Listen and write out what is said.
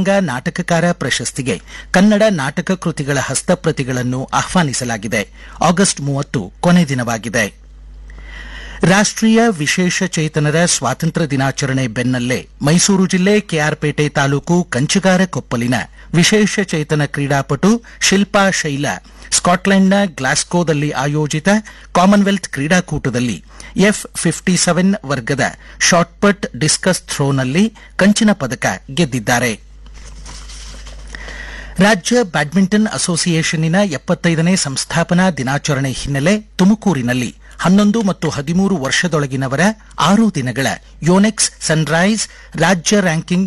ರಂಗ ನಾಟಕಕಾರ ಪ್ರಶಸ್ತಿಗೆ ಕನ್ನಡ ನಾಟಕ ಕೃತಿಗಳ ಹಸ್ತಪ್ರತಿಗಳನ್ನು ಆಹ್ವಾನಿಸಲಾಗಿದೆ ಆಗಸ್ಟ್ ಮೂವತ್ತು ಕೊನೆ ದಿನವಾಗಿದೆ ರಾಷ್ಟ್ರೀಯ ವಿಶೇಷ ಚೇತನರ ಸ್ವಾತಂತ್ರ್ಯ ದಿನಾಚರಣೆ ಬೆನ್ನಲ್ಲೇ ಮೈಸೂರು ಜಿಲ್ಲೆ ಕೆಆರ್ಪೇಟೆ ತಾಲೂಕು ಕಂಚಿಗಾರ ಕೊಪ್ಪಲಿನ ವಿಶೇಷ ಚೇತನ ಕ್ರೀಡಾಪಟು ಶಿಲ್ಪಾ ಶೈಲಾ ಸ್ಕಾಟ್ಲೆಂಡ್ನ ಗ್ಲಾಸ್ಕೋದಲ್ಲಿ ಆಯೋಜಿತ ಕಾಮನ್ವೆಲ್ತ್ ಕ್ರೀಡಾಕೂಟದಲ್ಲಿ ಎಫ್ ಫಿಫ್ಟಿ ಸೆವೆನ್ ವರ್ಗದ ಶಾಟ್ಪಟ್ ಡಿಸ್ಕಸ್ ಥ್ರೋನಲ್ಲಿ ಕಂಚಿನ ಪದಕ ಗೆದ್ದಿದ್ದಾರೆ ರಾಜ್ಯ ಬ್ಯಾಡ್ಮಿಂಟನ್ ಅಸೋಸಿಯೇಷನ್ನಿನ ಎಪ್ಪತ್ತೈದನೇ ಸಂಸ್ಥಾಪನಾ ದಿನಾಚರಣೆ ಹಿನ್ನೆಲೆ ತುಮಕೂರಿನಲ್ಲಿ ಹನ್ನೊಂದು ಮತ್ತು ಹದಿಮೂರು ವರ್ಷದೊಳಗಿನವರ ಆರು ದಿನಗಳ ಯೋನೆಕ್ಸ್ ಸನ್ರೈಸ್ ರಾಜ್ಯ ರ್ಯಾಂಕಿಂಗ್